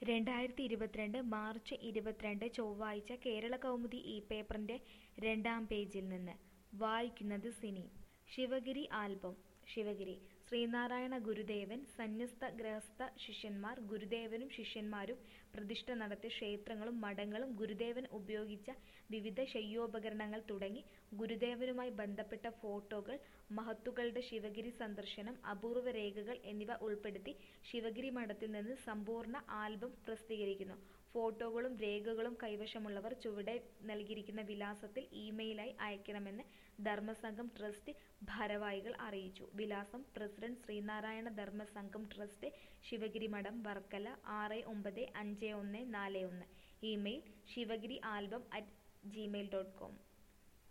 രണ്ടായിരത്തി ഇരുപത്തിരണ്ട് മാർച്ച് ഇരുപത്തിരണ്ട് ചൊവ്വാഴ്ച കേരള കൗമുദി ഈ പേപ്പറിന്റെ രണ്ടാം പേജിൽ നിന്ന് വായിക്കുന്നത് സിനി ശിവഗിരി ആൽബം ശിവഗിരി ശ്രീനാരായണ ഗുരുദേവൻ സന്യസ്ത ഗൃഹസ്ഥ ശിഷ്യന്മാർ ഗുരുദേവനും ശിഷ്യന്മാരും പ്രതിഷ്ഠ നടത്തിയ ക്ഷേത്രങ്ങളും മഠങ്ങളും ഗുരുദേവൻ ഉപയോഗിച്ച വിവിധ ശയ്യോപകരണങ്ങൾ തുടങ്ങി ഗുരുദേവനുമായി ബന്ധപ്പെട്ട ഫോട്ടോകൾ മഹത്തുക്കളുടെ ശിവഗിരി സന്ദർശനം അപൂർവ രേഖകൾ എന്നിവ ഉൾപ്പെടുത്തി ശിവഗിരി മഠത്തിൽ നിന്ന് സമ്പൂർണ്ണ ആൽബം പ്രസിദ്ധീകരിക്കുന്നു ഫോട്ടോകളും രേഖകളും കൈവശമുള്ളവർ ചുവടെ നൽകിയിരിക്കുന്ന വിലാസത്തിൽ ഇമെയിലായി അയക്കണമെന്ന് ധർമ്മസംഘം ട്രസ്റ്റ് ഭാരവാഹികൾ അറിയിച്ചു വിലാസം പ്രസിഡന്റ് ശ്രീനാരായണ ധർമ്മസംഘം ട്രസ്റ്റ് ശിവഗിരി മഠം വർക്കല ആറ് ഒമ്പത് അഞ്ച് ഒന്ന് നാല് ഒന്ന് email Sivagiri album at Gmail dot com